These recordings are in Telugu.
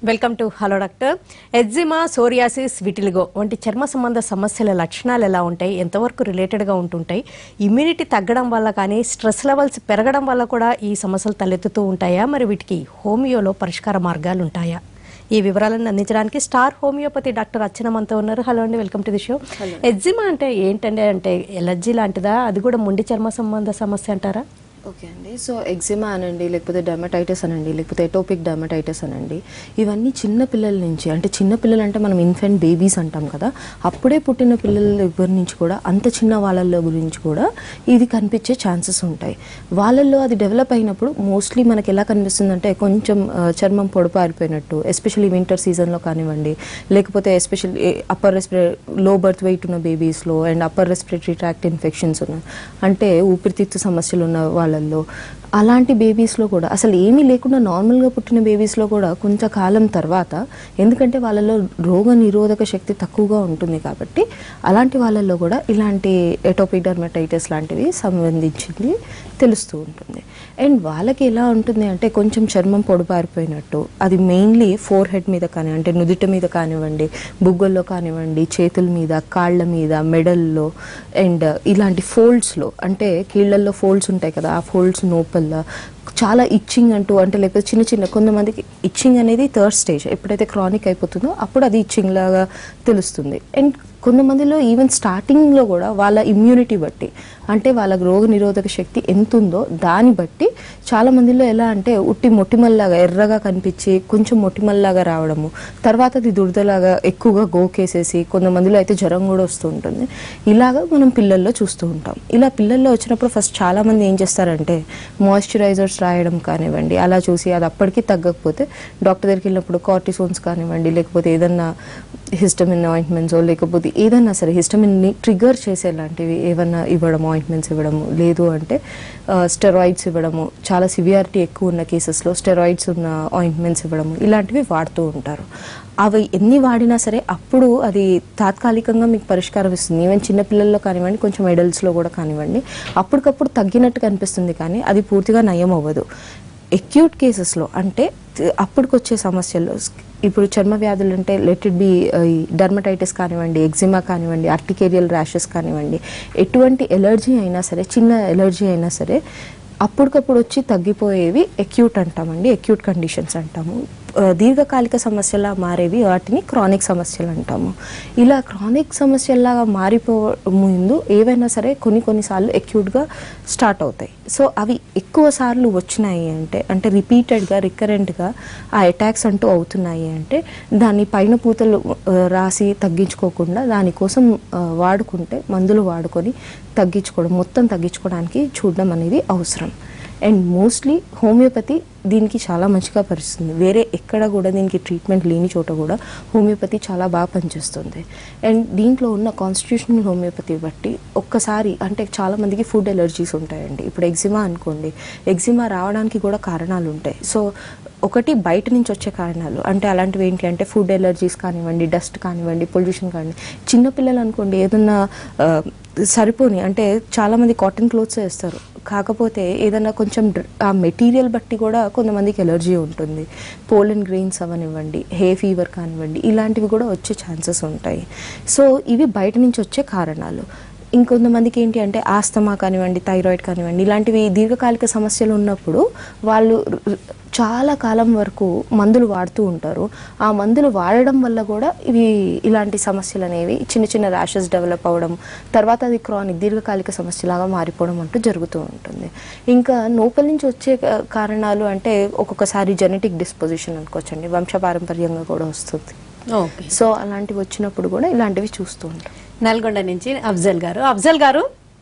Welcome to hello doctor eczema psoriasis vitiligo వంటి చర్మ సంబంధ సమస్యల లక్షణాలు ఎలా ఉంటాయి ఎంతవరకు రిలేటెడ్గా ఉంటుంటాయి ఇమ్యూనిటీ తగ్గడం వల్ల కానీ స్ట్రెస్ లెవెల్స్ పెరగడం వల్ల కూడా ఈ సమస్యలు తలెత్తుతూ ఉంటాయా మరి వీటికి హోమియోలో పరిష్కార మార్గాలు ఉంటాయా ఈ వివరాలను అందించడానికి స్టార్ హోమియోపతి డాక్టర్ అర్చన మనతో ఉన్నారు హలో అండి welcome to the show eczema అంటే ఏంటండి అంటే ఎలర్జీ లాంటిదా అది కూడా మొండి చర్మ సంబంధ సమస్య అంటారా ఓకే అండి సో ఎగ్జిమా అనండి లేకపోతే డర్మటైటిస్ అనండి లేకపోతే ఎటోపిక్ డర్మటైటిస్ అనండి ఇవన్నీ చిన్న పిల్లల నుంచి అంటే చిన్న పిల్లలు అంటే మనం ఇన్ఫెంట్ బేబీస్ అంటాం కదా అప్పుడే పుట్టిన పిల్లల దగ్గర నుంచి కూడా అంత చిన్న వాళ్ళల్లో గురించి కూడా ఇది కనిపించే ఛాన్సెస్ ఉంటాయి వాళ్ళల్లో అది డెవలప్ అయినప్పుడు మోస్ట్లీ మనకి ఎలా కనిపిస్తుందంటే కొంచెం ఆ, చర్మం పొడుపు ఆరిపోయినట్టు ఎస్పెషల్లీ వింటర్ సీజన్లో కానివ్వండి లేకపోతే ఎస్పెషల్లీ అప్పర్ రెస్పిరే లో బర్త్ వెయిట్ ఉన్న బేబీస్లో and upper respiratory tract infections ఉన్న అంటే ఊపిరితిత్తు సమస్యలు ఉన్న వాళ్ళల్లో అలాంటి బేబీస్లో కూడా అసలు ఏమీ లేకుండా నార్మల్గా పుట్టిన బేబీస్లో కూడా కొంతకాలం తర్వాత ఎందుకంటే వాళ్ళలో రోగ నిరోధక శక్తి తక్కువగా ఉంటుంది కాబట్టి అలాంటి వాళ్ళల్లో కూడా ఇలాంటి ఎటోపిక్ డర్మటైటిస్ లాంటివి సంబంధించింది తెలుస్తూ ఉంటుంది అండ్ వాళ్ళకి ఎలా ఉంటుంది అంటే కొంచెం చర్మం పొడిపారిపోయినట్టు అది మెయిన్లీ ఫోర్ హెడ్ మీద కానీ అంటే నుదుట మీద కానివ్వండి బుగ్గల్లో కానివ్వండి చేతుల మీద కాళ్ళ మీద మెడల్లో అండ్ ఇలాంటి ఫోల్డ్స్లో అంటే కీళ్ళల్లో ఫోల్డ్స్ ఉంటాయి కదా ఆ ఫోల్డ్స్ నోపల్ల చాలా ఇచ్చింగ్ అంటూ అంటే లేకపోతే చిన్న చిన్న కొంతమందికి ఇచ్చింగ్ అనేది థర్డ్ స్టేజ్ ఎప్పుడైతే క్రానిక్ అయిపోతుందో అప్పుడు అది ఇచ్చింగ్ లాగా తెలుస్తుంది అండ్ కొంతమందిలో ఈవెన్ స్టార్టింగ్లో కూడా వాళ్ళ ఇమ్యూనిటీ బట్టి అంటే వాళ్ళ రోగ నిరోధక శక్తి ఎంత ఉందో దాన్ని బట్టి చాలా మందిలో ఎలా అంటే ఉట్టి మొటిమల్లాగా ఎర్రగా కనిపించి కొంచెం మొటిమల్లాగా రావడము తర్వాత అది దురదలాగా ఎక్కువగా గోకేసేసి కొంతమందిలో అయితే జ్వరం కూడా వస్తూ ఉంటుంది ఇలాగా మనం పిల్లల్లో చూస్తూ ఉంటాం ఇలా పిల్లల్లో వచ్చినప్పుడు ఫస్ట్ చాలా మంది ఏం చేస్తారంటే మాయిశ్చరైజర్స్ రాయడం కానివ్వండి అలా చూసి అది అప్పటికి తగ్గకపోతే డాక్టర్ దగ్గరికి వెళ్ళినప్పుడు కార్టిసోన్స్ కానివ్వండి లేకపోతే ఏదన్నా హిస్టమిన్ ఆయింట్మెంట్స్ లేకపోతే ఏదన్నా సరే హిస్టమిన్ని ట్రిగర్ చేసేలాంటివి ఏమన్నా ఇవ్వడం ఆయింట్మెంట్స్ ఇవ్వడము లేదు అంటే స్టెరాయిడ్స్ ఇవ్వడము చాలా సివియారిటీ ఎక్కువ ఉన్న కేసెస్లో స్టెరాయిడ్స్ ఉన్న ఆయింట్మెంట్స్ ఇవ్వడము ఇలాంటివి వాడుతూ ఉంటారు అవి ఎన్ని వాడినా సరే అప్పుడు అది తాత్కాలికంగా మీకు పరిష్కారం ఇస్తుంది ఈవెన్ చిన్నపిల్లల్లో కానివ్వండి కొంచెం ఎడల్ట్స్లో కూడా కానివ్వండి అప్పటికప్పుడు తగ్గినట్టు కనిపిస్తుంది కానీ అది పూర్తిగా నయం అవ్వదు ఎక్యూట్ కేసెస్లో అంటే త- అప్పటికొచ్చే సమస్యల్లో స్- ఇప్పుడు చర్మ వ్యాధులు అంటే లెట్ ఇట్ బి డర్మటైటిస్ కానివ్వండి ఎగ్జిమా కానివ్వండి ఆర్టికేరియల్ ర్యాషెస్ కానివ్వండి ఎటువంటి ఎలర్జీ అయినా సరే చిన్న ఎలర్జీ అయినా సరే అప్పటికప్పుడు వచ్చి తగ్గిపోయేవి ఎక్యూట్ అంటామండి ఎక్యూట్ కండిషన్స్ అంటాము ఆ, దీర్ఘకాలిక సమస్యలా మారేవి వాటిని క్రానిక్ సమస్యలు అంటాము ఇలా క్రానిక్ సమస్యలాగా మారిపో ముందు ఏవైనా సరే కొన్ని కొన్నిసార్లు ఎక్యూట్గా స్టార్ట్ అవుతాయి సో అవి ఎక్కువ సార్లు వచ్చినాయి అంటే అంటే రిపీటెడ్గా రికరెంట్గా ఆ అటాక్స్ అంటూ అవుతున్నాయి అంటే దాన్ని పైన పూతలు ఆ, రాసి తగ్గించుకోకుండా దానికోసం ఆ, వాడుకుంటే మందులు వాడుకొని తగ్గించుకోవడం మొత్తం తగ్గించుకోవడానికి చూడడం అనేది అవసరం అండ్ మోస్ట్లీ హోమియోపతి దీనికి చాలా మంచిగా పనిస్తుంది వేరే ఎక్కడ కూడా దీనికి ట్రీట్మెంట్ లేని చోట కూడా హోమియోపతి చాలా బాగా పనిచేస్తుంది అండ్ దీంట్లో ఉన్న కాన్స్టిట్యూషనల్ హోమియోపతి బట్టి ఒక్కసారి అంటే చాలా మందికి ఫుడ్ ఎలర్జీస్ ఉంటాయండి ఇప్పుడు ఎగ్జిమా అనుకోండి ఎగ్జిమా రావడానికి కూడా కారణాలు ఉంటాయి సో ఒకటి బయట నుంచి వచ్చే కారణాలు అంటే అలాంటివి ఏంటి అంటే ఫుడ్ ఎలర్జీస్ కానివ్వండి డస్ట్ కానివ్వండి పొల్యూషన్ కానివ్వండి చిన్నపిల్లలు అనుకోండి ఏదన్నా ఆ, సరిపోని అంటే చాలామంది కాటన్ క్లోత్స్ వేస్తారు కాకపోతే ఏదైనా కొంచెం డ్ర- ఆ మెటీరియల్ బట్టి కూడా కొంతమందికి ఎలర్జీ ఉంటుంది పోలన్ గ్రెయిన్స్ అవనివ్వండి హే ఫీవర్ కానివ్వండి ఇలాంటివి కూడా వచ్చే ఛాన్సెస్ ఉంటాయి సో ఇవి బయట నుంచి వచ్చే కారణాలు ఇంకొంతమందికి ఏంటి అంటే ఆస్తమా కానివ్వండి థైరాయిడ్ కానివ్వండి ఇలాంటివి దీర్ఘకాలిక సమస్యలు ఉన్నప్పుడు వాళ్ళు ర- చాలా కాలం వరకు మందులు వాడుతూ ఉంటారు ఆ మందులు వాడడం వల్ల కూడా ఇవి ఇలాంటి సమస్యలు అనేవి చిన్న చిన్న ర్యాషెస్ డెవలప్ అవ్వడం తర్వాత అది క్రానిక్ దీర్ఘకాలిక సమస్యలాగా మారిపోవడం అంటూ జరుగుతూ ఉంటుంది ఇంకా లోపల నుంచి వచ్చే కా- కారణాలు అంటే ఒక్కొక్కసారి జెనెటిక్ డిస్పోజిషన్ అనుకోవచ్చండి వంశపారంపర్యంగా కూడా వస్తుంది ఓకే సో అలాంటివి వచ్చినప్పుడు కూడా ఇలాంటివి చూస్తూ ఉంటాం నల్గొండ నుంచి అఫ్జల్ గారు అఫ్జల్ గారు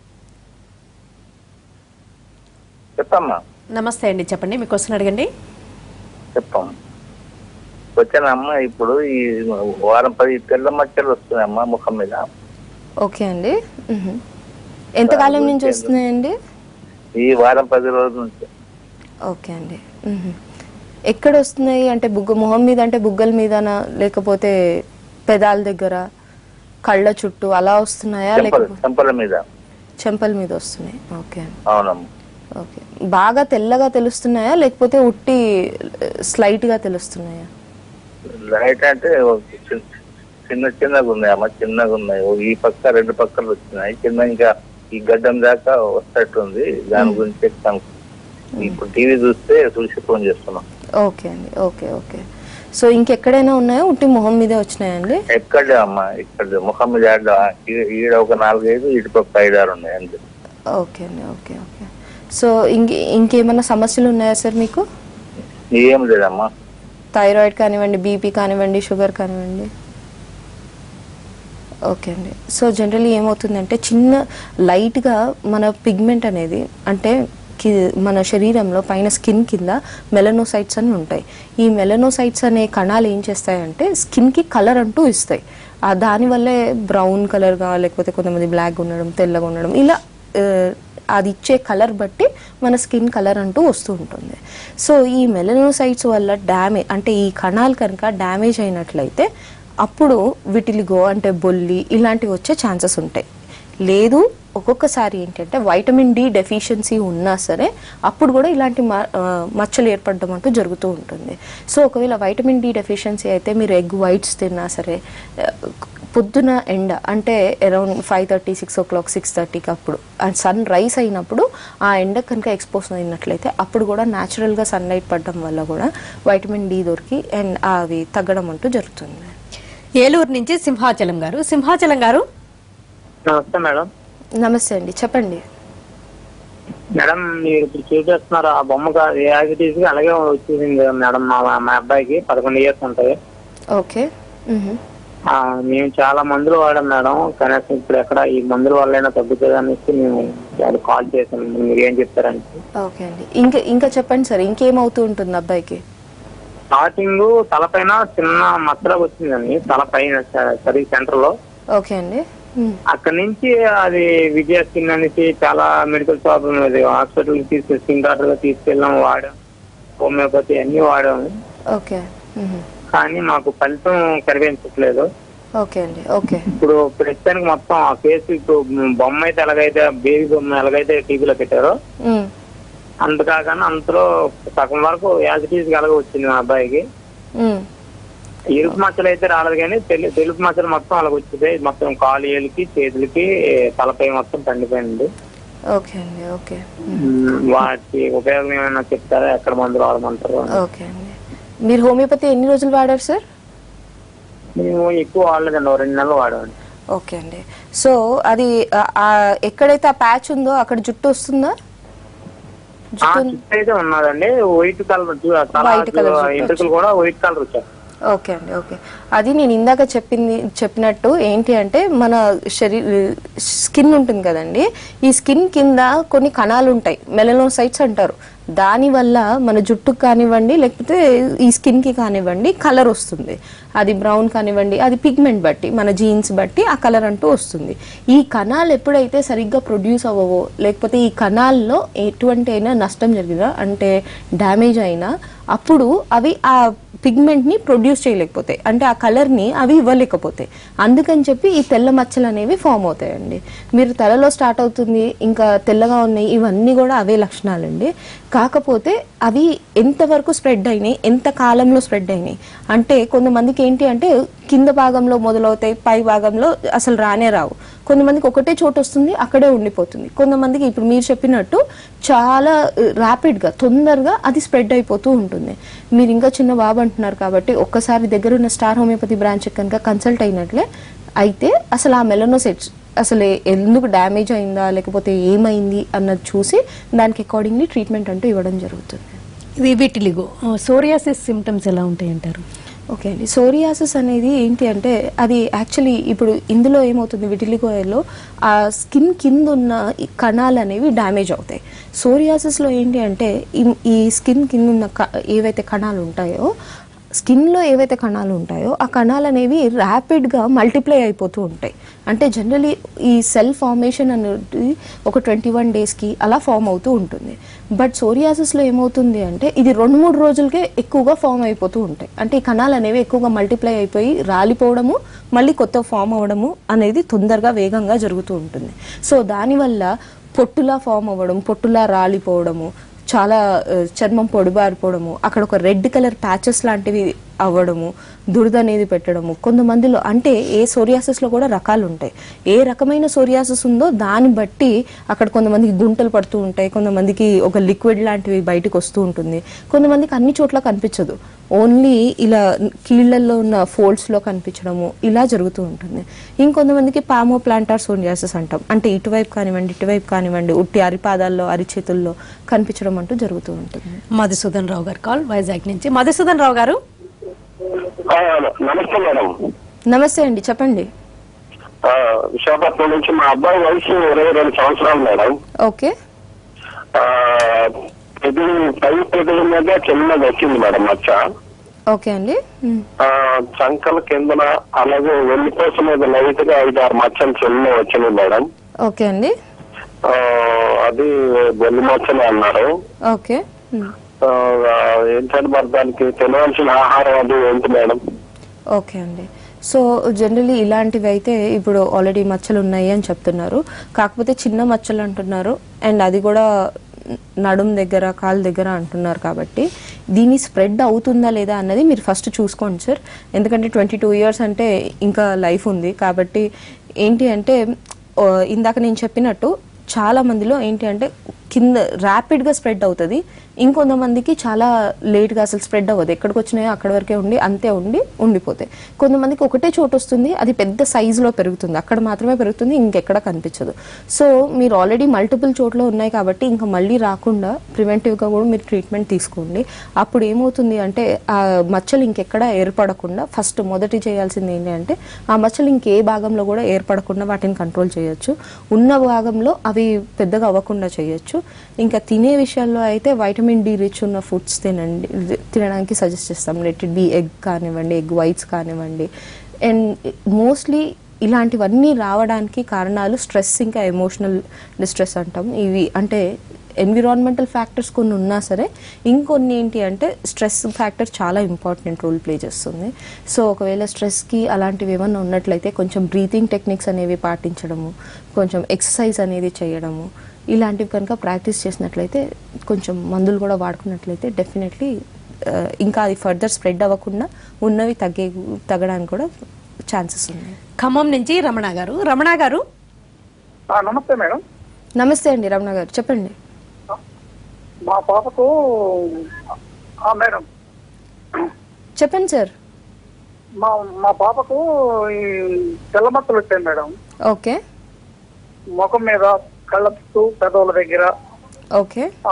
చెప్పమ్మా నమస్తే అండి చెప్పండి మీ క్వశ్చన్ అడగండి చెప్పమ్మా వచ్చానమ్మా ఇప్పుడు ఈ వారం పది తెల్ల మచ్చలు వస్తున్నాయమ్మా ముఖం మీద ఓకే అండి మ్మ్. ఎంతకాలం నుంచి వస్తున్నాయండి ఈ వారం పది రోజుల నుంచి ఓకే అండి మ్మ్. ఎక్కడ వస్తున్నాయి అంటే బుగ్గ మొహం మీద అంటే బుగ్గల మీదనా లేకపోతే పెదాల దగ్గర కళ్ళ చుట్టూ అలా వస్తున్నాయా చెంపల లేకపోతే చెంపల మీద చెంపల మీద వస్తున్నాయి ఓకే అండి అవునమ్మా ఓకే బాగా తెల్లగా తెలుస్తున్నాయా లేకపోతే ఉట్టి స్లైట్ గా తెలుస్తున్నాయా లైట్ అంటే ఒక చిన్న- చిన్న చిన్నగా ఉన్నాయి అమ్మ చిన్నగా ఉన్నాయి ఓ ఈ పక్క రెండు పక్కలు వచ్చినాయి కింద ఇంకా ఈ గడ్డం దాకా వస్తట్టుంది దాని గురించి చెప్తాను ఇప్పుడు టీవీ చూస్తే చూసి ఫోన్ చేస్తున్నాం ఓకే అండి ఓకే ఓకే సో ఇంకెక్కడైనా ఉన్నాయా ఉట్టి మొహం మీదే వచ్చినాయండి ఎక్కడే అమ్మా ఇక్కడ ముఖం మీద ఆడ ఈ- ఈడ ఒక నాలుగైదు ఇటు పక్క ఐదు ఆరు ఉన్నాయి అంతే ఓకే అండి ఓకే ఓకే సో ఇంక ఇంకేమైనా సమస్యలు ఉన్నాయా సార్ మీకు ఏం లేదమ్మా థైరాయిడ్ కానివ్వండి బీపీ కానివ్వండి షుగర్ కానివ్వండి ఓకే అండి సో జనరల్లీ ఏమవుతుందంటే చిన్న లైట్గా మన పిగ్మెంట్ అనేది అంటే కి మన శరీరంలో పైన స్కిన్ కింద మెలనోసైట్స్ అని ఉంటాయి ఈ మెలనోసైట్స్ అనే కణాలు ఏం చేస్తాయంటే స్కిన్కి కలర్ అంటూ ఇస్తాయి ఆ దానివల్లే బ్రౌన్ కలర్గా లేకపోతే కొంతమంది బ్లాక్ ఉండడం తెల్లగా ఉండడం ఇలా ఆ, అది ఇచ్చే కలర్ బట్టి మన స్కిన్ కలర్ అంటూ వస్తూ ఉంటుంది సో ఈ మెలనోసైట్స్ వల్ల డ్యామేజ్ అంటే ఈ కణాలు కనుక డ్యామేజ్ అయినట్లయితే అప్పుడు విటిలిగో అంటే బొల్లి ఇలాంటివి వచ్చే ఛాన్సెస్ ఉంటాయి లేదు ఒక్కొక్కసారి ఏంటంటే వైటమిన్ డి డెఫిషియన్సీ ఉన్నా సరే అప్పుడు కూడా ఇలాంటి మ- ఆ, మచ్చలు ఏర్పడడం అంటూ జరుగుతూ ఉంటుంది సో ఒకవేళ వైటమిన్ డి డెఫిషియన్సీ అయితే మీరు ఎగ్ వైట్స్ తిన్నా సరే ఆ, పొద్దున ఎండ అంటే around five thirty six o'clock six థర్టీకి అప్పుడు అండ్ సన్ రైస్ అయినప్పుడు ఆ ఎండ కనుక ఎక్స్పోజ్ అయినట్లయితే అప్పుడు కూడా న్యాచురల్గా సన్లైట్ పడడం వల్ల కూడా వైటమిన్ డి దొరికి అండ్ అవి తగ్గడం అంటూ జరుగుతుంది ఏలూరు నుంచి సింహాచలం గారు సింహాచలం గారు నమస్తే మేడం నమస్తే అండి చెప్పండి మేడం మీరు ఇప్పుడు చూపిస్తున్నారు ఆ బొమ్మ కా- యాజ్ ఇట్ ఈస్ గా అలాగే వచ్చేసింది మేడం మా మా అబ్బాయికి పదకొండు ఇయర్స్ ఉంటాయి ఓకే మ్హూ. ఆ, మేము చాలా మందులు వాడాం మేడం కనీసం ఇప్పుడు ఎక్కడ ఈ మందుల వల్లైనా తగ్గుతుంది అనేసి మేము అది కాల్ చేసాం మీరు ఏం చెప్తారంటే ఓకే అండి ఇంకా ఇంకా చెప్పండి సార్ ఇంకేమవుతూ ఉంటుంది అబ్బాయికి స్టార్టింగ్ తలపైన చిన్న మచ్చలకు వచ్చిందండి తలపైన సరి సెంటర్ లో ఓకే అండి మ్. అక్కడి నుంచి అది విజయ స్కిన్ అనేసి చాలా మెడికల్ షాప్ ఉన్నది హాస్పిటల్ తీసుకు స్కిన్ డాక్టర్ గా తీసుకెళ్ళాం వాడాం హోమియోపతి అన్ని వాడాము ఓకే మ్హూ. కానీ మాకు ఫలితం కనిపించట్లేదు ఓకే అండి ఓకే ఇప్పుడు ప్రస్తుతానికి మొత్తం ఆ కేసు ఇప్పుడు బొమ్మ అయితే ఎలాగైతే బేబీ బొమ్మ ఎలాగైతే టీవీలో పెట్టారో మ్. అంత కాకుండా అంతలో సగం వరకు యాజిటీస్ అలాగ వచ్చింది మా అబ్బాయికి మ్. ఎరుపు మచ్చలు అయితే రాలేదు కానీ తెలు తెలుపు మచ్చలు మొత్తం అలాగ వచ్చింది మొత్తం కాలు ఏళ్ళకి చేతులకి తలపై మొత్తం పండిపోయింది ఓకే అండి ఓకే ఉమ్, వాటి ఉపయోగం ఏమైనా చెప్తారా ఎక్కడ మందులు వాడమంటారు అని. ఓకే అండి మీరు హోమియోపతి ఎన్ని రోజులు వాడారు సార్ మేము ఎక్కువ వాడలేదండి ఓ రెండు నెలలు వాడామండి ఓకే అండి సో అది ఆ- ఆ ఎక్కడైతే ఆ ప్యాచ్ ఉందో అక్కడ జుట్టు వస్తుందా ఆ జుట్టు జుట్టు అయితే ఉన్నదండి వైట్ కలర్ తల White colour జుట్టు ఇంటికలు కూడా వైట్ కలర్ వచ్చారు ఓకే అండి ఓకే అది నేను ఇందాక చెప్పింది చెప్పినట్టు ఏంటి అంటే మన శరీర స్కిన్ ఉంటుంది కదండి ఈ స్కిన్ కింద కొన్ని కణాలు ఉంటాయి మెలనోసైట్స్ అంటారు దానివల్ల మన జుట్టుకు కానివ్వండి లేకపోతే ఈ స్కిన్కి కానివ్వండి కలర్ వస్తుంది అది బ్రౌన్ కానివ్వండి అది పిగ్మెంట్ బట్టి మన జీన్స్ బట్టి ఆ కలర్ అంటూ వస్తుంది ఈ కణాలు ఎప్పుడైతే సరిగ్గా ప్రొడ్యూస్ అవ్వవో లేకపోతే ఈ కణాల్లో ఎటువంటి అయినా నష్టం జరిగినా అంటే డ్యామేజ్ అయినా అప్పుడు అవి ఆ పిగ్మెంట్ని ప్రొడ్యూస్ చేయలేకపోతాయి అంటే ఆ కలర్ని అవి ఇవ్వలేకపోతాయి అందుకని చెప్పి ఈ తెల్ల మచ్చలు అనేవి ఫామ్ అవుతాయండి మీరు తలలో స్టార్ట్ అవుతుంది ఇంకా తెల్లగా ఉన్నాయి ఇవన్నీ కూడా అవే లక్షణాలండి కాకపోతే అవి ఎంతవరకు స్ప్రెడ్ అయినాయి ఎంత కాలంలో స్ప్రెడ్ అయినాయి అంటే కొంతమందికి ఏంటి అంటే కింద భాగంలో మొదలవుతాయి పై భాగంలో అసలు రానే రావు కొంతమందికి ఒకటే చోటు వస్తుంది అక్కడే ఉండిపోతుంది కొంతమందికి ఇప్పుడు మీరు చెప్పినట్టు చాలా ర్యాపిడ్గా తొందరగా అది స్ప్రెడ్ అయిపోతూ ఉంటుంది మీరు ఇంకా చిన్న బాబు అంటున్నారు కాబట్టి ఒక్కసారి దగ్గర ఉన్న స్టార్ హోమియోపతి బ్రాంచ్ కనుక కన్సల్ట్ అయినట్లే అయితే అసలు ఆ మెలనోసెట్స్ అసలు ఎందుకు డ్యామేజ్ అయిందా లేకపోతే ఏమైంది అన్నది చూసి దానికి అకార్డింగ్లీ ట్రీట్మెంట్ అంటూ ఇవ్వడం జరుగుతుంది ఇది విటిలిగో సోరియాసిస్ సిమ్టమ్స్ ఎలా ఉంటాయి అంటారు ఓకే అండి సోరియాసిస్ అనేది ఏంటి అంటే అది యాక్చువల్లీ ఇప్పుడు ఇందులో ఏమవుతుంది విటిలిగోయలో ఆ స్కిన్ కింద ఉన్న ఈ కణాలు అనేవి డ్యామేజ్ అవుతాయి సోరియాసిస్లో ఏంటి అంటే ఈ- ఈ స్కిన్ కింద ఉన్న క- ఏవైతే కణాలు ఉంటాయో స్కిన్లో ఏవైతే కణాలు ఉంటాయో ఆ కణాలు అనేవి ర్యాపిడ్గా మల్టిప్లై అయిపోతూ ఉంటాయి అంటే జనరలీ ఈ సెల్ ఫార్మేషన్ అనేది ఒక ట్వంటీ వన్ డేస్కి అలా ఫామ్ అవుతూ ఉంటుంది బట్ సోరియాసిస్లో ఏమవుతుంది అంటే ఇది రెండు మూడు రోజులకే ఎక్కువగా ఫామ్ అయిపోతూ ఉంటాయి అంటే ఈ కణాలు అనేవి ఎక్కువగా మల్టిప్లై అయిపోయి రాలిపోవడము మళ్ళీ కొత్త ఫామ్ అవ్వడము అనేది తొందరగా వేగంగా జరుగుతూ ఉంటుంది సో దానివల్ల పొట్టులా ఫామ్ అవ్వడం పొట్టులా రాలిపోవడము చాలా ఆ, చర్మం పొడిబారిపోవడము అక్కడ ఒక రెడ్ కలర్ ప్యాచెస్ లాంటివి అవ్వడము దురద అనేది పెట్టడము కొంతమందిలో అంటే ఏ సోరియాసిస్లో కూడా రకాలు ఉంటాయి ఏ రకమైన సోరియాసిస్ ఉందో దాన్ని బట్టి అక్కడ కొంతమందికి గుంటలు పడుతూ ఉంటాయి కొంతమందికి ఒక లిక్విడ్ లాంటివి బయటకు వస్తూ ఉంటుంది కొంతమందికి అన్ని చోట్ల కనిపించదు ఓన్లీ ఇలా కీళ్ళల్లో ఉన్న ఫోల్డ్స్లో కనిపించడము ఇలా జరుగుతూ ఉంటుంది ఇంకొంతమందికి పామో ప్లాంటార్ సోరియాసిస్ అంటాం అంటే ఇటువైపు కానివ్వండి ఇటువైపు కానివ్వండి ఉట్టి అరిపాదాల్లో అరిచేతుల్లో కనిపించడం అంటూ జరుగుతూ ఉంటుంది మధుసూదన్ రావు గారు కాల్ వైజాగ్ నుంచి మధుసూదన్ రావు గారు ఆ, నమస్తే మేడం నమస్తే అండి చెప్పండి ఆ, విశాఖపట్నం నుంచి మా అబ్బాయి వయసు ఇరవై రెండు సంవత్సరాలు మేడం ఓకే ఆ, ఇది పై పెదవి మీద చిన్నది వచ్చింది మేడం మచ్చ ఓకే అండి ఉమ్. ఆ, చంకల కిందన అలాగే వెన్నుపూస మీద లైట్ గా ఐదు ఆరు మచ్చలు చిన్న వచ్చినాయి మేడం ఓకే అండి ఆ, అది బొల్లి మచ్చలు అన్నారు ఓకే ఉమ్. ఆ, ఏంటంటే మరి దానికి తినవలసిన ఆహారం అది ఏంటి మేడం ఓకే అండి సో జనరలీ ఇలాంటివి అయితే ఇప్పుడు ఆల్రెడీ మచ్చలు ఉన్నాయి అని చెప్తున్నారు కాకపోతే చిన్న మచ్చలు అంటున్నారు అండ్ అది కూడా నడుం దగ్గర కాలు దగ్గర అంటున్నారు కాబట్టి దీని స్ప్రెడ్ అవుతుందా లేదా అన్నది మీరు ఫస్ట్ చూసుకోండి సార్ ఎందుకంటే ట్వంటీ టూ ఇయర్స్ అంటే ఇంకా లైఫ్ ఉంది కాబట్టి ఏంటి అంటే ఆ, ఇందాక నేను చెప్పినట్టు చాలా మందిలో ఏంటి అంటే కింద ర్యాపిడ్గా స్ప్రెడ్ అవుతుంది ఇంకొంతమందికి చాలా లేట్గా అసలు స్ప్రెడ్ అవ్వదు ఎక్కడికి వచ్చినాయో అక్కడ వరకే ఉండి అంతే ఉండి ఉండిపోతాయి కొంతమందికి ఒకటే చోటు వస్తుంది అది పెద్ద సైజులో పెరుగుతుంది అక్కడ మాత్రమే పెరుగుతుంది ఇంకెక్కడ కనిపించదు సో మీరు ఆల్రెడీ మల్టిపుల్ చోట్ల ఉన్నాయి కాబట్టి ఇంకా మళ్ళీ రాకుండా ప్రివెంటివ్గా కూడా మీరు ట్రీట్మెంట్ తీసుకోండి అప్పుడు ఏమవుతుంది అంటే ఆ మచ్చలు ఇంకెక్కడ ఏర్పడకుండా ఫస్ట్ మొదటి చేయాల్సింది ఏంటి అంటే ఆ మచ్చలు ఇంకే భాగంలో కూడా ఏర్పడకుండా వాటిని కంట్రోల్ చేయొచ్చు ఉన్న భాగంలో అవి పెద్దగా అవ్వకుండా చేయొచ్చు ఇంకా తినే విషయాల్లో అయితే వైటమిన్ డి రిచ్ ఉన్న ఫుడ్స్ తినండి తినడానికి సజెస్ట్ చేస్తాం లెట్ ఇట్ బి ఎగ్ కానివ్వండి ఎగ్ వైట్స్ కానివ్వండి అండ్ మోస్ట్లీ ఇలాంటివన్నీ రావడానికి కారణాలు స్ట్రెస్ ఇంకా ఎమోషనల్ డిస్ట్రెస్ అంటాం ఇవి అంటే ఎన్విరాన్మెంటల్ ఫ్యాక్టర్స్ కొన్ని ఉన్నా సరే ఇంకొన్ని ఏంటి అంటే స్ట్రెస్ ఫ్యాక్టర్ చాలా ఇంపార్టెంట్ రోల్ ప్లే చేస్తుంది సో ఒకవేళ స్ట్రెస్కి అలాంటివి ఏమన్నా ఉన్నట్లయితే కొంచెం బ్రీతింగ్ టెక్నిక్స్ అనేవి పాటించడము కొంచెం ఎక్సర్సైజ్ అనేది చేయడము ఇలాంటివి కనుక ప్రాక్టీస్ చేసినట్లయితే కొంచెం మందులు కూడా వాడుకున్నట్లయితే డెఫినెట్లీ ఇంకా అది ఫర్దర్ స్ప్రెడ్ అవ్వకుండా ఉన్నవి తగ్గే తగ్గడానికి కూడా ఛాన్సెస్ ఉన్నాయి ఖమ్మం నుంచి రమణ గారు రమణ గారు ఆ, నమస్తే మేడం నమస్తే అండి రమణ గారు చెప్పండి మా పాపకు ఆ, మేడం చెప్పండి సార్ మా మా పాపకు ఈ తెల్లమత్తలు వచ్చాయి మేడం ఓకే ముఖం మీద కళ్ళ చుట్టూ పెదవుల దగ్గర ఓకే ఆ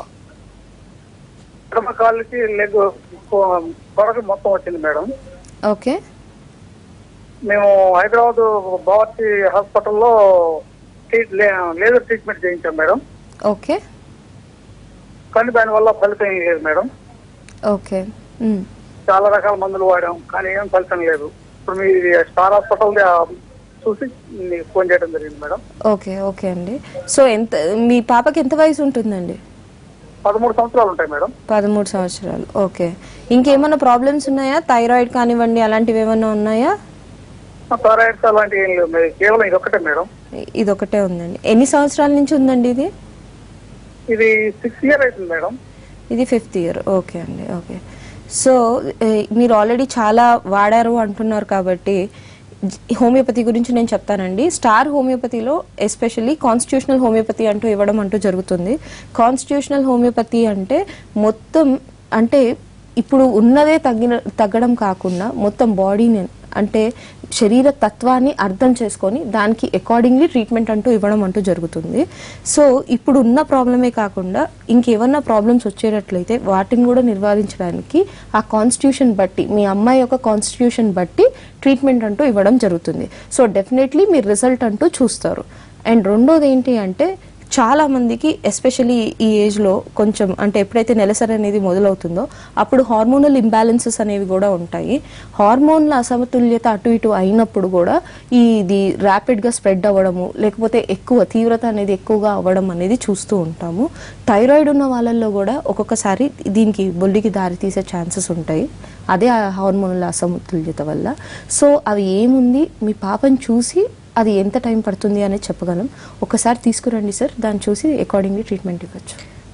ఎడమ కాళ్ళకి లెగ్ కొరకు మొత్తం వచ్చింది మేడం ఓకే మేము హైదరాబాద్ బావర్చి హాస్పిటల్లో ట్రీట్ లే- లేజర్ ట్రీట్మెంట్ చేయించాం మేడం ఓకే కానీ దానివల్ల ఫలితం ఏం లేదు మేడం ఓకే మ్. చాలా రకాల మందులు వాడాం కానీ ఏం ఫలితం లేదు ఇప్పుడు మీ స్టార్ హాస్పిటల్ చూసి మీకు ఫోన్ చేయడం జరిగింది మేడం ఓకే ఓకే అండి సో ఎంత మీ పాపకి ఎంత వయసు ఉంటుందండి పదమూడు సంవత్సరాలు ఉంటాయి మేడం పదమూడు సంవత్సరాలు ఓకే ఇంకేమైనా ప్రాబ్లమ్స్ ఉన్నాయా థైరాయిడ్ కానివ్వండి అలాంటివి ఏమైనా ఉన్నాయా థైరాయిడ్స్ అలాంటివి ఏం లేవు మేడం. కేవలం ఇది ఒకటే మేడం ఇది ఒకటే ఉందండి ఎన్ని సంవత్సరాల నుంచి ఉందండి ఇది ఇది సిక్స్ ఇయర్ అవుతుంది మేడం ఇది ఫిఫ్త్ ఇయర్ ఓకే అండి ఓకే సో ఏ, మీరు ఆల్రెడీ చాలా వాడారు అంటున్నారు కాబట్టి జ- హోమియోపతి గురించి నేను చెప్తానండి స్టార్ హోమియోపతిలో ఎస్పెషల్లీ కాన్స్టిట్యూషనల్ హోమియోపతి అంటూ ఇవ్వడం అంటూ జరుగుతుంది కాన్స్టిట్యూషనల్ హోమియోపతి అంటే మొత్తం అంటే ఇప్పుడు ఉన్నదే తగ్గిన తగ్గడం కాకుండా మొత్తం బాడీని అంటే శరీర తత్వాన్ని అర్థం చేసుకొని దానికి అకార్డింగ్లీ ట్రీట్మెంట్ అంటూ ఇవ్వడం అంటూ జరుగుతుంది సో ఇప్పుడు ఉన్న ప్రాబ్లమే కాకుండా ఇంకేమన్నా ప్రాబ్లమ్స్ వచ్చేటట్లయితే వాటిని కూడా నివారించడానికి ఆ కాన్స్టిట్యూషన్ బట్టి మీ అమ్మాయి యొక్క కాన్స్టిట్యూషన్ బట్టి ట్రీట్మెంట్ అంటూ ఇవ్వడం జరుగుతుంది సో డెఫినెట్లీ మీరు రిజల్ట్ అంటూ చూస్తారు అండ్ రెండోది ఏంటి అంటే చాలా మందికి ఎస్పెషలీ ఈ ఏజ్లో కొంచెం అంటే ఎప్పుడైతే నెలసరి అనేది మొదలవుతుందో అప్పుడు హార్మోనల్ ఇంబ్యాలెన్సెస్ అనేవి కూడా ఉంటాయి హార్మోన్ల అసమతుల్యత అటు ఇటు అయినప్పుడు కూడా ఈ ఇది ర్యాపిడ్గా స్ప్రెడ్ అవ్వడము లేకపోతే ఎక్కువ తీవ్రత అనేది ఎక్కువగా అవ్వడం అనేది చూస్తూ ఉంటాము థైరాయిడ్ ఉన్న వాళ్ళల్లో కూడా ఒక్కొక్కసారి దీనికి బొల్లికి దారి తీసే ఛాన్సెస్ ఉంటాయి అదే ఆ హార్మోన్ల అసమతుల్యత వల్ల సో అవి ఏముంది మీ పాపని చూసి అది ఎంత టైం పడుతుంది అనేది చెప్పగలం ఒకసారి తీసుకురండి సార్ దాన్ని చూసి అకార్డింగ్లీ ట్రీట్మెంట్ ఇవ్వచ్చు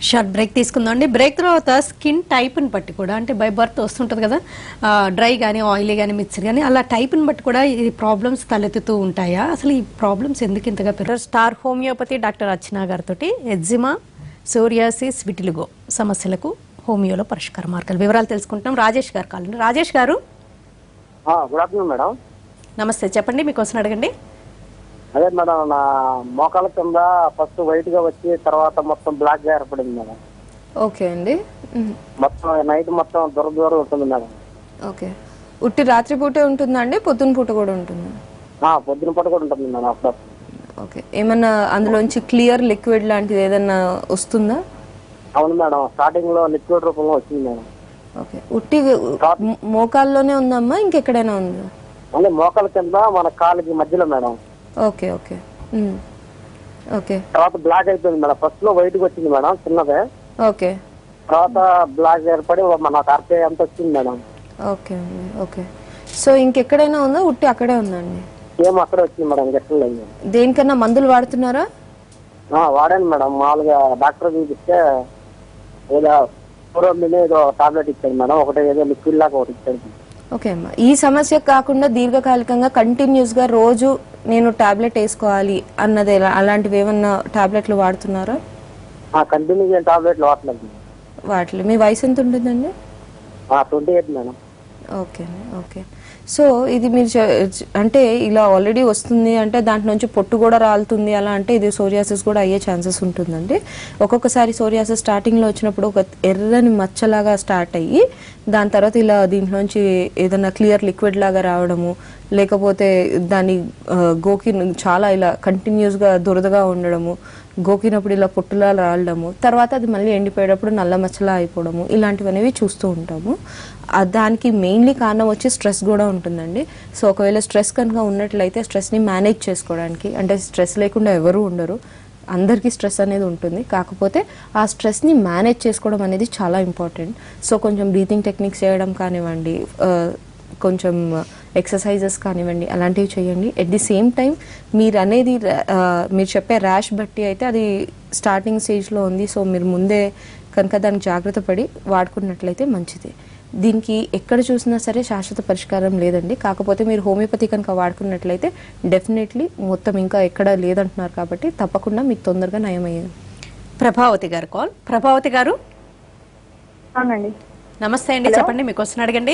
షార్ట్ బ్రేక్ తీసుకుందాం అండి బ్రేక్ తర్వాత స్కిన్ టైప్ని బట్టి కూడా అంటే బై బర్త్ వస్తుంటుంది కదా డ్రై కానీ ఆయిలీ కానీ మిక్సర్ కానీ అలా టైప్ని బట్టి కూడా ఈ ప్రాబ్లమ్స్ తలెత్తుతూ ఉంటాయా అసలు ఈ ప్రాబ్లమ్స్ ఎందుకు ఇంతగా పెరగదు స్టార్ హోమియోపతి డాక్టర్ అర్చనా గారితో ఎగ్జిమా సోరియాసిస్ విటిలిగో సమస్యలకు హోమియోలో పరిష్కార మార్గాలు వివరాలు తెలుసుకుంటాం రాజేష్ గారు కాలండి రాజేష్ గారు గుడ్ ఆఫ్టర్నూన్ మేడం నమస్తే చెప్పండి మీకోసం అడగండి అదే మేడం నా మోకాల కింద ఫస్ట్ వైట్ గా వచ్చి తర్వాత మొత్తం బ్లాక్ గా ఏర్పడింది మేడం ఓకే అండి మ్మ్. మొత్తం నైట్ మొత్తం దూర దూరం ఉంటుంది మేడం ఓకే ఉట్టి రాత్రి పూటే ఉంటుందా అండి పొద్దున పూట కూడా ఉంటుందా ఆ, పొద్దున పూట కూడా ఉంటుంది మేడం అప్పుడప్పుడు ఓకే ఏమన్నా అందులోంచి క్లియర్ లిక్విడ్ లాంటిది ఏదన్నా వస్తుందా అవును మేడం స్టార్టింగ్ లో లిక్విడ్ రూపంలో వచ్చింది మేడం ఓకే ఉట్టి మో- మోకాల్లోనే ఉందమ్మా ఇంకెక్కడైనా ఉందా మళ్ళీ మోకాల కింద మన కాలుకి మధ్యలో madam okay okay mm. Okay తర్వాత బ్లాక్ అయిపోయింది మేడం ఫస్ట్ లో వైట్ గా వచ్చింది మేడం చిన్నదే ఓకే తర్వాత బ్లాక్ ఏర్పడి మన కార్పే అంత వచ్చింది మేడం ఓకే అండి ఓకే సో ఇంకెక్కడైనా ఉందా ఉట్టి అక్కడే ఉందండి ఏం అక్కడే వచ్చింది మేడం గెస్ట్ లేదు దేనికన్నా మందులు వాడుతున్నారా ఆ, వాడాను మేడం మామూలుగా డాక్టర్ చూపిస్తే ఏదో పూర్వం ఏదో టాబ్లెట్ ఇచ్చాడు మేడం ఒకటి ఏదో లిక్విడ్ లాగా ఒకటి ఇచ్చాడు ఓకే అమ్మా ఈ సమస్య కాకుండా దీర్ఘకాలికంగా కంటిన్యూస్ గా రోజు నేను టాబ్లెట్ వేసుకోవాలి అన్నది ఎలా- అలాంటివి ఏమన్నా టాబ్లెట్లు వాడుతున్నారా కంటిన్యూ టాబ్లెట్లు వాడలేదు వాటిలో మీ వయసు ఎంత ఉంటుందండి twenty eight madam okay okay so ఇది మీరు చె- అంటే ఇలా ఆల్రెడీ వస్తుంది అంటే దాంట్లో నుంచి పొట్టు కూడా రాలుతుంది అలా అంటే ఇది సోరియాసిస్ కూడా అయ్యే ఛాన్సెస్ ఉంటుందండి ఒక్కొక్కసారి సోరియాసిస్ స్టార్టింగ్లో వచ్చినప్పుడు ఒక ఎర్రని మచ్చలాగా స్టార్ట్ అయ్యి దాని తర్వాత ఇలా దీంట్లోంచి ఏదైనా క్లియర్ లిక్విడ్ లాగా రావడము లేకపోతే దాని ఆ, గోకి చాలా ఇలా కంటిన్యూస్గా దురదగా ఉండడము గోకినప్పుడు ఇలా పొట్టులా రాలడము తర్వాత అది మళ్ళీ ఎండిపోయేటప్పుడు నల్ల మచ్చలా అయిపోవడము ఇలాంటివనేవి చూస్తూ ఉంటాము ఆ దానికి మెయిన్లీ కారణం వచ్చి స్ట్రెస్ కూడా ఉంటుందండి సో ఒకవేళ స్ట్రెస్ కనుక ఉన్నట్లయితే స్ట్రెస్ని మేనేజ్ చేసుకోవడానికి అంటే స్ట్రెస్ లేకుండా ఎవరు ఉండరు అందరికీ స్ట్రెస్ అనేది ఉంటుంది కాకపోతే ఆ స్ట్రెస్ని మేనేజ్ చేసుకోవడం అనేది చాలా ఇంపార్టెంట్ సో కొంచెం బ్రీతింగ్ టెక్నిక్స్ చేయడం కానివ్వండి ఆ, కొంచెం ఎక్సర్సైజెస్ కానివ్వండి అలాంటివి చేయండి ఎట్ ది సేమ్ టైం మీరు అనేది ఆ, మీరు చెప్పే ర్యాష్ బట్టి అయితే అది స్టార్టింగ్ స్టేజ్లో ఉంది సో మీరు ముందే కనుక దానికి జాగ్రత్త పడి వాడుకున్నట్లయితే మంచిది దీనికి ఎక్కడ చూసినా సరే శాశ్వత పరిష్కారం లేదండి కాకపోతే మీరు హోమియోపతి కనుక వాడుకున్నట్లయితే డెఫినెట్లీ మొత్తం ఇంకా ఎక్కడ లేదంటున్నారు కాబట్టి తప్పకుండా మీకు తొందరగా నయమయ్యేది ప్రభావతి గారు కాల్ ప్రభావతి గారు అవునండి నమస్తే అండి చెప్పండి మీకోసం అడగండి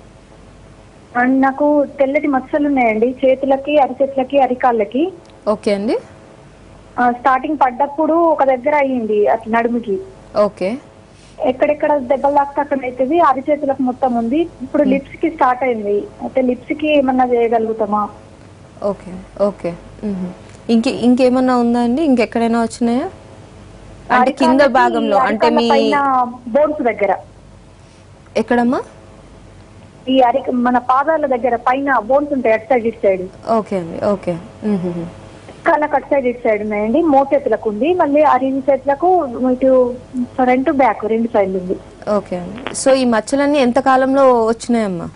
అండ్ నాకు తెల్లటి మచ్చలు ఉన్నాయండి చేతులకి అరిచేతులకి అరికాళ్ళకి ఓకే అండి ఆ, స్టార్టింగ్ పడ్డప్పుడు ఒక దగ్గర అయ్యింది అట్లా నడుముకి ఓకే ఎక్కడెక్కడ దెబ్బలు తాకితే అక్కడ అవుతుంది అరిచేతులకు మొత్తం ఉంది ఇప్పుడు లిప్స్ కి స్టార్ట్ అయింది అయితే లిప్స్ కి ఏమన్నా చేయగలుగుతామా ఓకే ఓకే మ్మ్. ఇంకే ఇంకేమన్నా ఉందా అండి ఇంకెక్కడైనా వచ్చినాయా అంటే కింద అరికాళ్ళకి, భాగంలో అంటే అరికాళ్ళ మీ పైన బోన్స్ దగ్గర ఎక్కడమ్మా ఈ అరి మన పాదాల దగ్గర పైన బోన్స్ ఉంటాయి అటు సైడ్ ఇటు సైడ్ ఓకే అండి ఓకే మ్మ్. కాళ్ళకి అటు సైడ్ ఇటు సైడ్ ఉన్నాయండి మోచేతులకు ఉంది మళ్ళీ అరి చేతులకు ఇటు ఫ్రంట్ బ్యాక్ రెండు సైడ్లు ఉంది ఓకే అండి సో ఈ మచ్చలన్నీ ఎంత కాలంలో వచ్చినాయమ్మా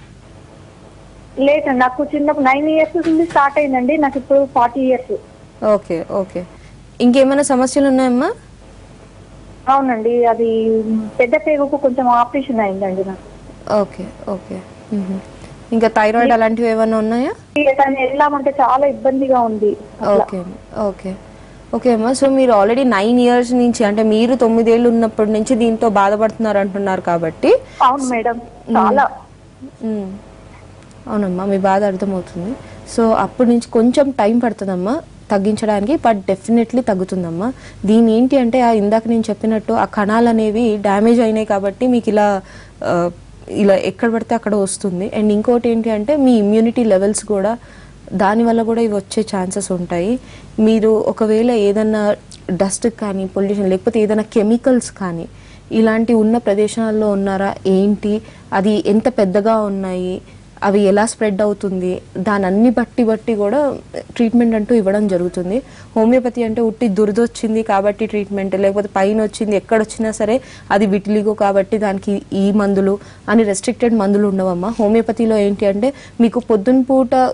లేదండి నాకు చిన్నప్పుడు నైన్ ఇయర్స్ నుండి స్టార్ట్ అయిందండి నాకు ఇప్పుడు ఫార్టీ ఇయర్స్ ఓకే ఓకే ఇంకేమైనా సమస్యలు ఉన్నాయమ్మా అవునండి అది పెద్ద పేగుకు కొంచెం ఆపరేషన్ అయిందండి నాకు ఓకే ఓకే మ్మ్. ఇంకా థైరాయిడ్ అలాంటివి ఏమైనా ఉన్నాయా దాన్ని వెళ్ళామంటే చాలా ఇబ్బందిగా ఉంది అట్లా. ఓకే అండి ఓకే ఓకే అమ్మా సో మీరు ఆల్రెడీ నైన్ ఇయర్స్ నుంచి అంటే మీరు తొమ్మిదేళ్ళు ఉన్నప్పటి నుంచి దీంతో బాధపడుతున్నారు అంటున్నారు కాబట్టి అవును మేడం చాలా మ్మ్. అవునమ్మా మీ బాధ అర్థమవుతుంది సో అప్పటి నుంచి కొంచెం టైం పడుతుందమ్మా తగ్గించడానికి బట్ డెఫినెట్లీ తగ్గుతుందమ్మా దీని ఏంటి అంటే ఆ ఇందాక నేను చెప్పినట్టు ఆ కణాలు అనేవి డ్యామేజ్ అయినాయి కాబట్టి మీకు ఇలా ఆ, ఇలా ఎక్కడ పడితే అక్కడ వస్తుంది అండ్ ఇంకోటి ఏంటి అంటే మీ ఇమ్యూనిటీ లెవెల్స్ కూడా దానివల్ల కూడా ఇవి వచ్చే ఛాన్సెస్ ఉంటాయి మీరు ఒకవేళ ఏదన్నా డస్ట్ కానీ పొల్యూషన్ లేకపోతే ఏదైనా కెమికల్స్ కానీ ఇలాంటి ఉన్న ప్రదేశాల్లో ఉన్నారా ఏంటి అది ఎంత పెద్దగా ఉన్నాయి అవి ఎలా స్ప్రెడ్ అవుతుంది దాని అన్ని బట్టి బట్టి కూడా ట్రీట్మెంట్ అంటూ ఇవ్వడం జరుగుతుంది హోమియోపతి అంటే ఉట్టి దురదొచ్చింది కాబట్టి ట్రీట్మెంట్ లేకపోతే పైన వచ్చింది ఎక్కడొచ్చినా సరే అది విటిలిగో కాబట్టి దానికి ఈ మందులు అని రెస్ట్రిక్టెడ్ మందులు ఉండవమ్మా హోమియోపతిలో ఏంటి అంటే మీకు పొద్దున పూట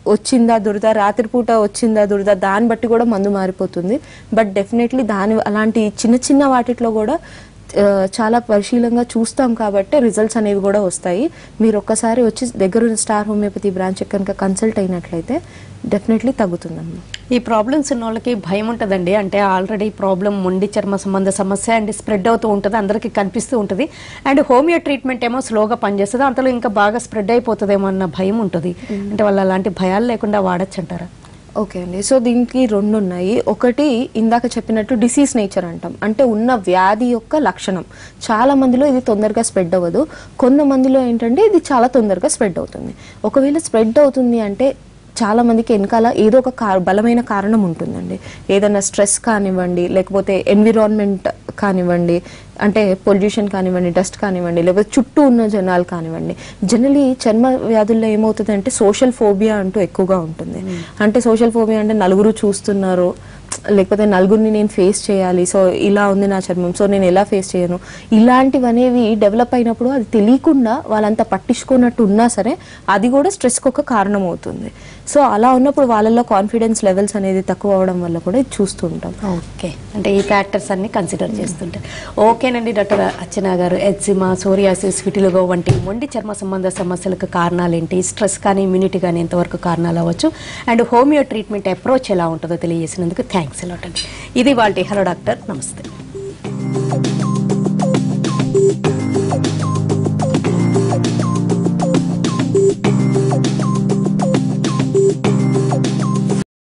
వచ్చిందా దురద రాత్రిపూట వచ్చిందా దురద దాన్ని బట్టి కూడా మందు మారిపోతుంది బట్ డెఫినెట్లీ దాని అలాంటి చిన్న చిన్న వాటిట్లో కూడా ఆ, చాలా పరిశీలంగా చూస్తాం కాబట్టి రిజల్ట్స్ అనేవి కూడా వస్తాయి మీరు ఒక్కసారి వచ్చి దగ్గరున్న స్టార్ హోమియోపతి బ్రాంచ్ కనుక కన్సల్ట్ అయినట్లయితే డెఫినెట్లీ తగ్గుతుందమ్మా ఈ ప్రాబ్లమ్స్ ఉన్న వాళ్ళకి భయం ఉంటుందండి అంటే ఆల్రెడీ ప్రాబ్లం మొండి చర్మ సంబంధ సమస్య అండ్ స్ప్రెడ్ అవుతూ ఉంటుంది అందరికీ కనిపిస్తూ ఉంటుంది అండ్ హోమియో ట్రీట్మెంట్ ఏమో స్లోగా పనిచేస్తుంది అంతలో ఇంకా బాగా స్ప్రెడ్ అయిపోతుందేమో అన్న భయం ఉంటుంది అంటే వాళ్ళు అలాంటి భయాలు లేకుండా వాడచ్చు అంటారా ఓకే అండి సో దీనికి రెండు ఉన్నాయి ఒకటి ఇందాక చెప్పినట్టు డిసీజ్ నేచర్ అంటాం అంటే ఉన్న వ్యాధి యొక్క లక్షణం చాలా మందిలో ఇది తొందరగా స్ప్రెడ్ అవ్వదు కొంతమందిలో ఏంటంటే ఇది చాలా తొందరగా స్ప్రెడ్ అవుతుంది ఒకవేళ స్ప్రెడ్ అవుతుంది అంటే చాలా మందికి వెనకాల ఏదో ఒక కా బలమైన కారణం ఉంటుందండి ఏదైనా స్ట్రెస్ కానివ్వండి లేకపోతే ఎన్విరాన్మెంట్ కానివ్వండి అంటే పొల్యూషన్ కానివ్వండి డస్ట్ కానివ్వండి లేకపోతే చుట్టూ ఉన్న జనాలు కానివ్వండి జనరలీ చర్మ వ్యాధుల్లో ఏమవుతుంది అంటే సోషల్ ఫోబియా అంటూ ఎక్కువగా ఉంటుంది అంటే సోషల్ ఫోబియా అంటే నలుగురు చూస్తున్నారు లేకపోతే నలుగురిని నేను ఫేస్ చేయాలి సో ఇలా ఉంది నా చర్మం సో నేను ఎలా ఫేస్ చేయను ఇలాంటివి అనేవి డెవలప్ అయినప్పుడు అది తెలియకుండా వాళ్ళంతా పట్టించుకున్నట్టు ఉన్నా సరే అది కూడా స్ట్రెస్కి ఒక కారణం అవుతుంది సో అలా ఉన్నప్పుడు వాళ్ళలో కాన్ఫిడెన్స్ లెవెల్స్ అనేది తక్కువ అవడం వల్ల కూడా ఇది చూస్తూ ఉంటాం ఓకే అంటే ఈ ఫ్యాక్టర్స్ అన్ని కన్సిడర్ చేస్తుంటారు ఓకేనండి డాక్టర్ అర్చన గారు ఎగ్జిమా సోరియాసిస్ విటిలుగో వంటి మొండి చర్మ సంబంధ సమస్యలకు కారణాలు ఏంటి స్ట్రెస్ కానీ ఇమ్యూనిటీ కానీ ఎంతవరకు కారణాలు అవ్వచ్చు అండ్ హోమియో ట్రీట్మెంట్ అప్రోచ్ ఎలా ఉంటుందో తెలియజేసినందుకు థ్యాంక్స్ అలాట్ అండి ఇది వాళ్ళ హలో డాక్టర్ నమస్తే